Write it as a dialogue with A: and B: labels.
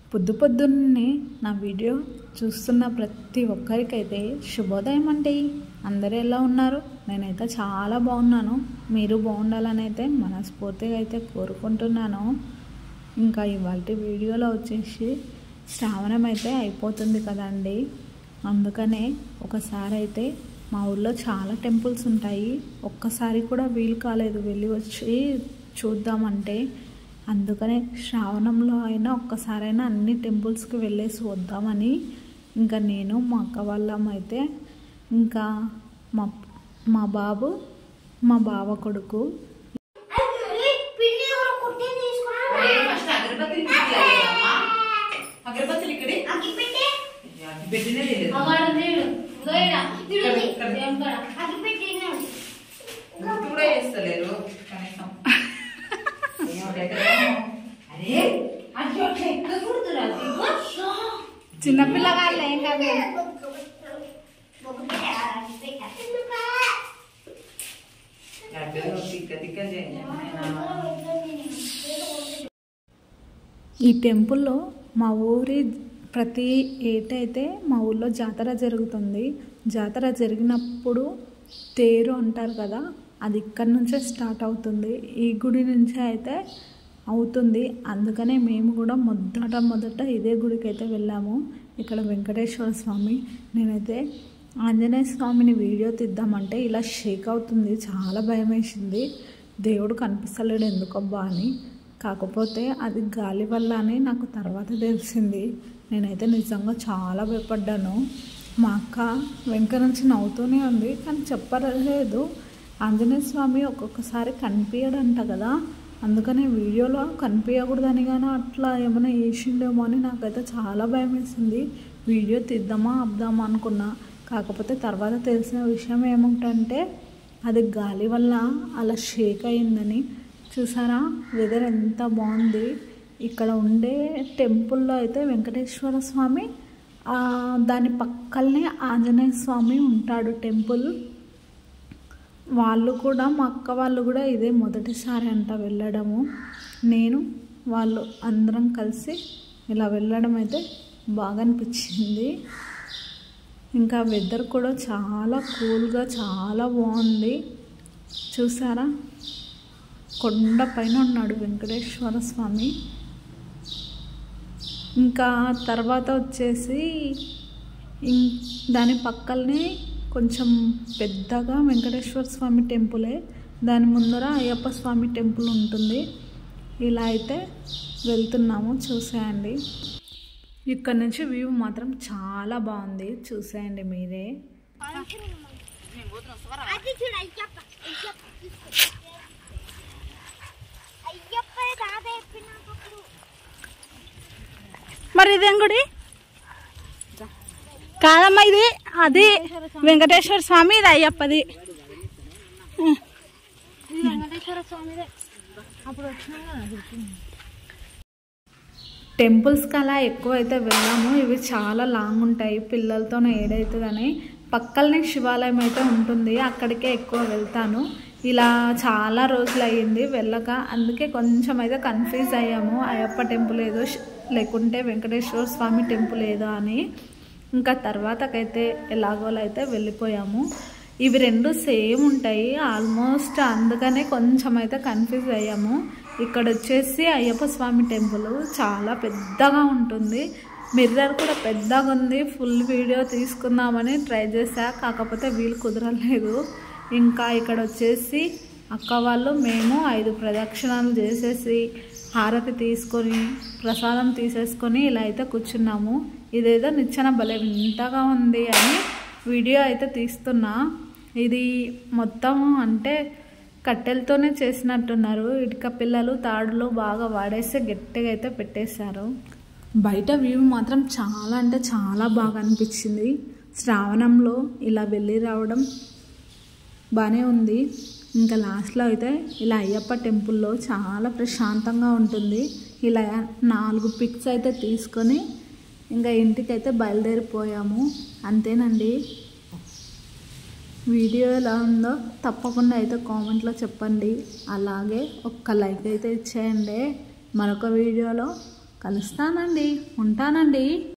A: పొద్దు పొద్దున్నే నా వీడియో చూస్తున్న ప్రతి ఒక్కరికైతే శుభోదయం అండి అందరూ ఎలా ఉన్నారు నేనైతే చాలా బాగున్నాను మీరు బాగుండాలని అయితే మనస్ఫూర్తిగా అయితే కోరుకుంటున్నాను ఇంకా ఇవాళ వీడియోలో వచ్చేసి శ్రావణం అయితే అయిపోతుంది కదండి అందుకనే ఒకసారి అయితే మా ఊళ్ళో చాలా టెంపుల్స్ ఉంటాయి ఒక్కసారి కూడా వీలు కాలేదు వెళ్ళి వచ్చి చూద్దామంటే అందుకనే శ్రావణంలో అయినా ఒక్కసారైనా అన్ని టెంపుల్స్కి వెళ్ళేసి వద్దామని ఇంకా నేను మా అక్క వాళ్ళం అయితే ఇంకా మా మా బాబు మా బావ కొడుకు
B: ఫస్ట్ అగరబత్తిని తీయాలమ్మా అగరబత్తులు ఇక్కడే అగ్గి పెట్టినే లేదు గుర్తు కూడా చేస్తలేరు కనీసం అరే అయ్యో అట్లా ఎక్కడ కుడుతురా
A: చిన్నపిల్లగాళ్ళు ఏం కాదు
B: తిక్క తిక్క చేయండి
A: ఈ టెంపుల్లో మా ఊరి ప్రతి ఏటైతే మా ఊళ్ళో జాతర జరుగుతుంది జాతర జరిగినప్పుడు తేరు అంటారు కదా అది ఇక్కడి నుంచే స్టార్ట్ అవుతుంది ఈ గుడి నుంచే అయితే అవుతుంది అందుకనే మేము కూడా మొదట మొదట ఇదే గుడికి అయితే వెళ్ళాము ఇక్కడ వెంకటేశ్వర స్వామి నేనైతే ఆంజనేయ స్వామిని వీడియో తీద్దామంటే ఇలా షేక్ అవుతుంది చాలా భయం వేసింది దేవుడు కనిపిస్తలేడు ఎందుకబ్బా అని కాకపోతే అది గాలి వల్ల అని నాకు తర్వాత తెలిసింది నేనైతే నిజంగా చాలా భయపడ్డాను మా అక్క వెనక నుంచి నవ్వుతూనే ఉంది కానీ చెప్పలేదు ఆంజనేయ స్వామి ఒక్కొక్కసారి కనిపించడంట కదా అందుకనే వీడియోలో కనిపించకూడదని కానీ అట్లా ఏమైనా వేసిండేమో అని నాకైతే చాలా భయం వేసింది వీడియో తీద్దామా ఆపుదామా అనుకున్నా కాకపోతే తర్వాత తెలిసిన విషయం ఏమిటంటే అది గాలి వల్ల అలా షేక్ అయిందని చూసారా వెదర్ ఎంత బాగుంది ఇక్కడ ఉండే టెంపుల్లో అయితే వెంకటేశ్వర స్వామి ఆ, దాని పక్కనే ఆంజనేయ స్వామి ఉంటాడు టెంపుల్ వాళ్ళు కూడా మా అక్క వాళ్ళు కూడా ఇదే మొదటిసారి అంట వెళ్ళడము నేను వాళ్ళు అందరం కలిసి ఇలా వెళ్ళడం అయితే బాగా అనిపించింది ఇంకా వెదర్ కూడా చాలా కూల్గా చాలా బాగుంది చూసారా కొండ పైన ఉన్నాడు వెంకటేశ్వర స్వామి ఇంకా తర్వాత వచ్చేసి ఇం- దాని పక్కనే కొంచెం పెద్దగా వెంకటేశ్వర స్వామి టెంపులే దాని ముందర అయ్యప్ప స్వామి టెంపుల్ ఉంటుంది ఇలా అయితే వెళ్తున్నాము చూసేయండి ఇక్కడ నుంచి వ్యూ మాత్రం చాలా బాగుంది చూసేయండి మీరే
C: అది చూడు అయ్యప్ప అయ్యప్ప అయ్యప్ప దాదా చెప్పినప్పుడు
D: మరి ఇదేం గుడి కాదమ్మా ఇది అది వెంకటేశ్వర స్వామి ఇది అయ్యప్పది
C: ఇది వెంకటేశ్వర స్వామిదే అప్పుడు వచ్చినా
A: టెంపుల్స్కి అలా ఎక్కువ అయితే వెళ్ళాము ఇవి చాలా లాంగ్ ఉంటాయి పిల్లలతో ఏడవుతుందని పక్కనే శివాలయం అయితే ఉంటుంది అక్కడికే ఎక్కువ వెళ్తాను ఇలా చాలా రోజులు అయ్యింది వెళ్ళక అందుకే కొంచెం అయితే కన్ఫ్యూజ్ అయ్యాము అయ్యప్ప టెంపుల్ ఏదో శ్- లేకుంటే వెంకటేశ్వర స్వామి టెంపుల్ ఏదో అని ఇంకా తర్వాతకైతే ఎలాగోలా అయితే వెళ్ళిపోయాము ఇవి రెండు సేమ్ ఉంటాయి ఆల్మోస్ట్ అందుకనే కొంచెం అయితే కన్ఫ్యూజ్ అయ్యాము ఇక్కడ వచ్చేసి అయ్యప్ప స్వామి టెంపుల్ చాలా పెద్దగా ఉంటుంది మిర్రర్ కూడా పెద్దగా ఉంది ఫుల్ వీడియో తీసుకుందామని ట్రై చేశా కాకపోతే వీలు కుదరలేదు ఇంకా ఇక్కడ వచ్చేసి అక్క వాళ్ళు మేము ఐదు ప్రదక్షిణాలు చేసేసి హారతి తీసుకొని ప్రసాదం తీసేసుకొని ఇలా అయితే కూర్చున్నాము ఇదేదో నిచ్చెన భలే వింతగా ఉంది అని వీడియో అయితే తీస్తున్నా ఇది మొత్తం అంటే కట్టెలతోనే చేసినట్టున్నారు ఇటుక పిల్లలు తాడులు బాగా వాడేసి గట్టిగా అయితే పెట్టేశారు బయట వ్యూ మాత్రం చాలా అంటే చాలా బాగా అనిపించింది శ్రావణంలో ఇలా వెళ్ళి రావడం బాగానే ఉంది ఇంకా లాస్ట్లో అయితే ఇలా అయ్యప్ప టెంపుల్లో చాలా ప్రశాంతంగా ఉంటుంది ఇలా నాలుగు పిక్స్ అయితే తీసుకొని ఇంకా ఇంటికైతే బయలుదేరిపోయాము అంతేనండి వీడియో ఎలా ఉందో తప్పకుండా అయితే కామెంట్లో చెప్పండి అలాగే ఒక్క లైక్ అయితే ఇచ్చేయండి మరొక వీడియోలో కలుస్తానండి ఉంటానండి